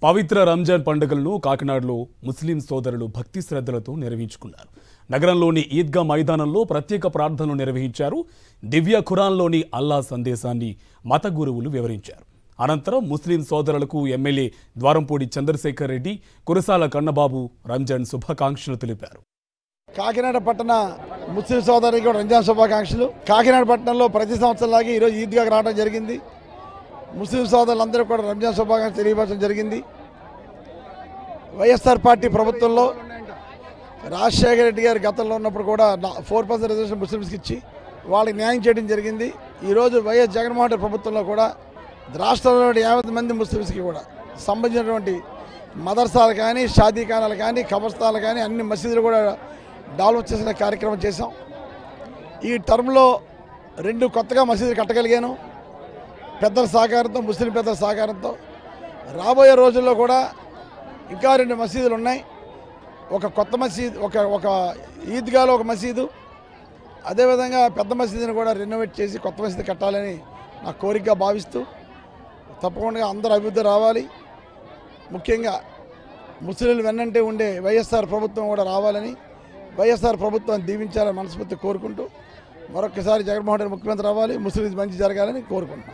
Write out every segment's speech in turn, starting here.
పవిత్ర రంజాన్ పండుగలను కాకినాడలో ముస్లిం సోదరులు భక్తి శ్రద్ధలతో నిర్వహించుకున్నారు నగరంలోని ఈద్గా మైదానంలో ప్రత్యేక ప్రార్థనలు నిర్వహించారు దివ్య ఖురాన్లోని అల్లా సందేశాన్ని మత గురువులు వివరించారు అనంతరం ముస్లిం సోదరులకు ఎమ్మెల్యే ద్వారంపూడి చంద్రశేఖర్ రెడ్డి కురసాల కన్నబాబు రంజాన్ శుభాకాంక్షలు తెలిపారు కాకినాడ పట్టణ ముస్లిం సోదరులకు కూడా రంజాన్ శుభాకాంక్షలు కాకినాడ పట్టణంలో ప్రతి సంవత్సరంలాగే ఈరోజు ఈద్గాకు రావడం జరిగింది ముస్లిం సోదరులందరూ కూడా రంజాన్ శుభాకాంక్షలు తెలియపరచడం జరిగింది వైఎస్ఆర్ పార్టీ ప్రభుత్వంలో రాజశేఖర రెడ్డి గారు గతంలో ఉన్నప్పుడు కూడా ఫోర్ పర్సెంట్ రిజర్వేషన్ ముస్లింస్కి ఇచ్చి వాళ్ళకి న్యాయం చేయడం జరిగింది ఈరోజు వైఎస్ జగన్మోహన్ రెడ్డి ప్రభుత్వంలో కూడా రాష్ట్రంలోని యాభై మంది ముస్లింస్కి కూడా సంబంధించినటువంటి మదర్సాలు కానీ షాదీఖానాలు కానీ కబర్స్థానాలు కానీ అన్ని మసీదులు కూడా డెవలప్ చేసిన కార్యక్రమం చేశాం ఈ టర్మ్లో రెండు కొత్తగా మసీదులు కట్టగలిగాను పెద్దల సహకారంతో ముస్లిం పెద్దల సహకారంతో రాబోయే రోజుల్లో కూడా ఇంకా రెండు మసీదులు ఉన్నాయి ఒక కొత్త మసీద్ ఒక ఒక ఈద్గాలో ఒక మసీదు అదేవిధంగా పెద్ద మసీదుని కూడా రెనోవేట్ చేసి కొత్త మసీదు కట్టాలని నా కోరికగా భావిస్తూ తప్పకుండా అందరూ అభివృద్ధి రావాలి ముఖ్యంగా ముస్లింలు వెన్నంటే ఉండే వైఎస్ఆర్ ప్రభుత్వం కూడా రావాలని వైఎస్ఆర్ ప్రభుత్వాన్ని దీవించాలని మనస్ఫూర్తి కోరుకుంటూ మరొకసారి జగన్మోహన్ రెడ్డి ముఖ్యమంత్రి రావాలి ముస్లింస్ మంచి జరగాలని కోరుకుంటున్నాను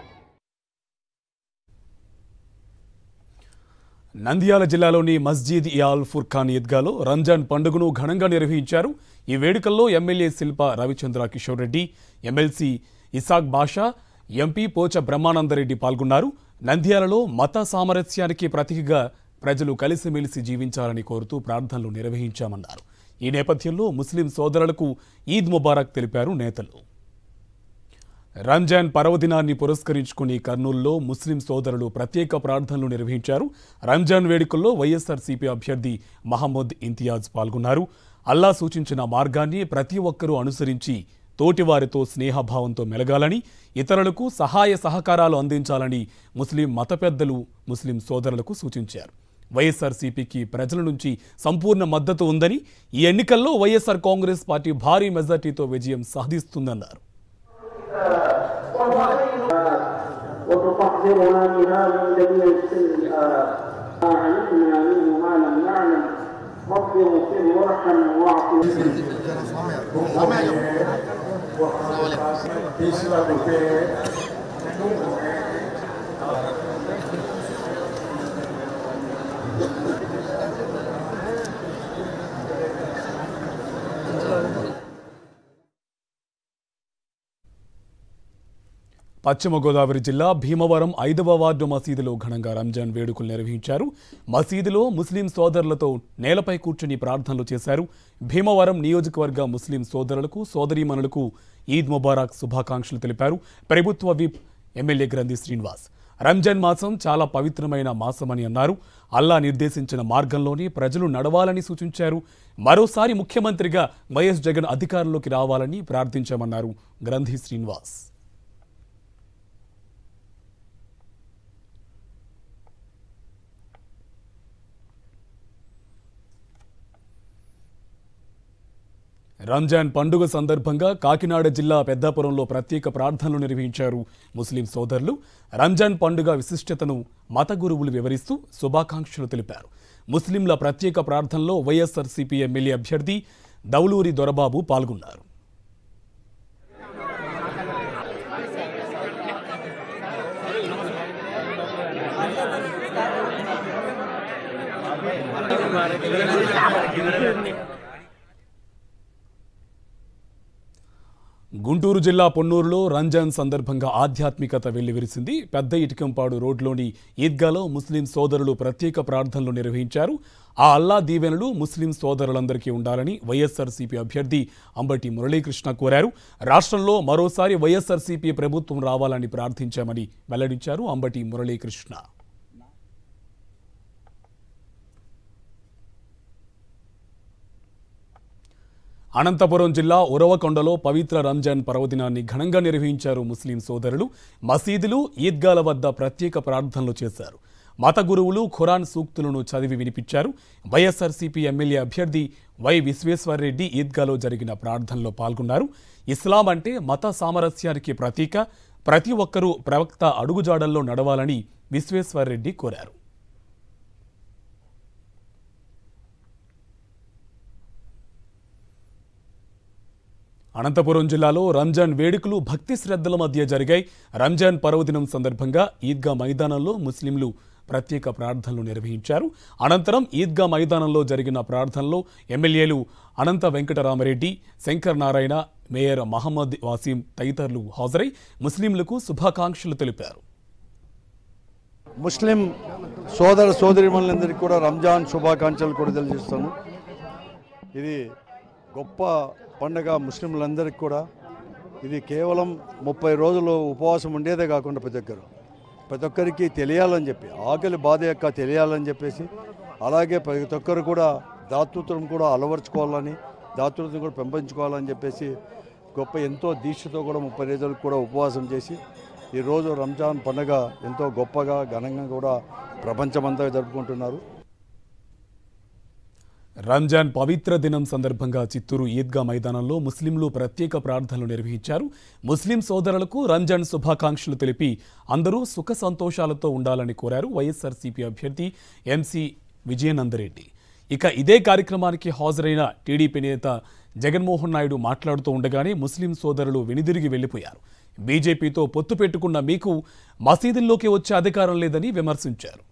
నంద్యాల జిల్లాలోని మస్జిద్ ఇయాల్ ఫుర్ఖాన్ ఈద్గాలో రంజాన్ పండుగను ఘనంగా నిర్వహించారు ఈ వేడుకల్లో MLA Shilpa Ravichandra Kishore Reddy MLC Isaq Basha MP Pocha Brahmananda Reddy పాల్గొన్నారు నంద్యాలలో మత సామరస్యానికి ప్రతీకగా ప్రజలు కలిసిమెలిసి జీవించాలని కోరుతూ ప్రార్థనలు నిర్వహించామన్నారు ఈ నేపథ్యంలో ముస్లిం సోదరులకు ఈద్ ముబారక్ తెలిపారు నేతలు రంజాన్ పర్వదినాన్ని పురస్కరించుకుని కర్నూలులో ముస్లిం సోదరులు ప్రత్యేక ప్రార్థనలు నిర్వహించారు రంజాన్ వేడుకల్లో వైఎస్ఆర్సీపీ అభ్యర్థి మహమ్మద్ ఇంతియాజ్ పాల్గొన్నారు అల్లా సూచించిన మార్గాన్ని ప్రతి ఒక్కరూ అనుసరించి తోటివారితో స్నేహభావంతో మెలగాలని ఇతరులకు సహాయ సహకారాలు అందించాలని ముస్లిం మత పెద్దలు ముస్లిం సోదరులకు సూచించారు వైఎస్ఆర్సీపీకి ప్రజల నుంచి సంపూర్ణ మద్దతు ఉందని ఈ ఎన్నికల్లో వైఎస్ఆర్ కాంగ్రెస్ పార్టీ భారీ మెజార్టీతో విజయం సాధిస్తుందన్నారు وتطهرنا بها من جميع السيئات ما علمنا منه ما لم نعلم رب اغفر وارحم واعف పశ్చిమ గోదావరి జిల్లా భీమవరం ఐదవ వార్డు మసీదులో ఘనంగా రంజాన్ వేడుకలు నిర్వహించారు మసీదులో ముస్లిం సోదరులతో నేలపై కూర్చుని ప్రార్థనలు చేశారు భీమవరం నియోజకవర్గ ముస్లిం సోదరులకు సోదరీమణులకు ఈద్ ముబారక్ శుభాకాంక్షలు తెలిపారు ప్రభుత్వ విప్ ఎమ్మెల్యే గ్రంథి శ్రీనివాస్ రంజాన్ మాసం చాలా పవిత్రమైన మాసమని అన్నారు అల్లా నిర్దేశించిన మార్గంలోనే ప్రజలు నడవాలని సూచించారు మరోసారి ముఖ్యమంత్రిగా వైఎస్ జగన్ అధికారంలోకి రావాలని ప్రార్థించామన్నారు గ్రంథి శ్రీనివాస్ రంజాన్ పండుగ సందర్భంగా కాకినాడ జిల్లా పెద్దాపురంలో ప్రత్యేక ప్రార్థనలు నిర్వహించారు ముస్లిం సోదరులు రంజాన్ పండుగ విశిష్టతను మత గురువులు వివరిస్తూ శుభాకాంక్షలు తెలిపారు ముస్లింల ప్రత్యేక ప్రార్థనలో వైఎస్ఆర్సీపీ ఎమ్మెల్యే అభ్యర్థి దౌలూరి దొరబాబు పాల్గొన్నారు గుంటూరు జిల్లా పొన్నూరులో రంజాన్ సందర్భంగా ఆధ్యాత్మికత వెల్లివిరిసింది పెద్ద ఇటుకంపాడు రోడ్లోని ఈద్గాలో ముస్లిం సోదరులు ప్రత్యేక ప్రార్థనలు నిర్వహించారు ఆ అల్లా దీవెనలు ముస్లిం సోదరులందరికీ ఉండాలని వైఎస్ఆర్సీపీ అభ్యర్థి అంబటి మురళీకృష్ణ కోరారు రాష్ట్రంలో మరోసారి వైఎస్ఆర్సీపీ ప్రభుత్వం రావాలని ప్రార్థించామని వెల్లడించారు అంబటి మురళీకృష్ణ అనంతపురం జిల్లా ఉరవకొండలో పవిత్ర రంజాన్ పర్వదినాన్ని ఘనంగా నిర్వహించారు ముస్లిం సోదరులు మసీదులు ఈద్గాల వద్ద ప్రత్యేక ప్రార్థనలు చేశారు మత గురువులు ఖురాన్ సూక్తులను చదివి వినిపించారు వైఎస్ఆర్సీపీ ఎమ్మెల్యే అభ్యర్థి వై విశ్వేశ్వర్రెడ్డి ఈద్గాలో జరిగిన ప్రార్థనలో పాల్గొన్నారు ఇస్లాం అంటే మత సామరస్యానికి ప్రతీక ప్రతి ఒక్కరూ ప్రవక్త అడుగుజాడల్లో నడవాలని విశ్వేశ్వర్రెడ్డి కోరారు అనంతపురం జిల్లాలో రంజాన్ వేడుకలు భక్తి శ్రద్ధల మధ్య జరిగాయి రంజాన్ పర్వదినం సందర్భంగా ఈద్గా మైదానంలో ముస్లింలు ప్రత్యేక ప్రార్థనలు నిర్వహించారు అనంతరం ఈద్గా మైదానంలో జరిగిన ప్రార్థనలో ఎమ్మెల్యేలు అనంత వెంకటరామరెడ్డి శంకర్ నారాయణ మేయర్ మహమ్మద్ వాసీం తదితరులు హాజరై ముస్లింలకు శుభాకాంక్షలు తెలిపారు ముస్లిం సోదర సోదరిమణులందరికీ కూడా రంజాన్ శుభాకాంక్షలు కూడా తెలియజేస్తాను ఇది గొప్ప పండగ ముస్లింలందరికీ కూడా ఇది కేవలం ముప్పై రోజులు ఉపవాసం ఉండేదే కాకుండా ప్రతి ఒక్కరు ప్రతి ఒక్కరికి తెలియాలని చెప్పి ఆకలి బాధ యొక్క తెలియాలని చెప్పేసి అలాగే ప్రతి ఒక్కరు కూడా దాతృత్వం కూడా అలవర్చుకోవాలని దాతృత్వం కూడా పెంపొంచుకోవాలని చెప్పేసి గొప్ప ఎంతో దీక్షతో కూడా ముప్పై రోజులకు కూడా ఉపవాసం చేసి ఈరోజు రంజాన్ పండుగ ఎంతో గొప్పగా ఘనంగా కూడా ప్రపంచమంతా జరుపుకుంటున్నారు రంజాన్ పవిత్ర దినం సందర్భంగా చిత్తూరు ఈద్గా మైదానంలో ముస్లింలు ప్రత్యేక ప్రార్థనలు నిర్వహించారు ముస్లిం సోదరులకు రంజాన్ శుభాకాంక్షలు తెలిపి అందరూ సుఖ సంతోషాలతో ఉండాలని కోరారు వైఎస్ఆర్సీపీ అభ్యర్థి ఎంసీ విజయనందరెడ్డి ఇక ఇదే కార్యక్రమానికి హాజరైన టీడీపీ నేత జగన్మోహన్ నాయుడు మాట్లాడుతూ ఉండగానే ముస్లిం సోదరులు వెనుదిరిగి వెళ్లిపోయారు బీజేపీతో పొత్తు పెట్టుకున్న మీకు మసీదుల్లోకి వచ్చే అధికారం లేదని విమర్శించారు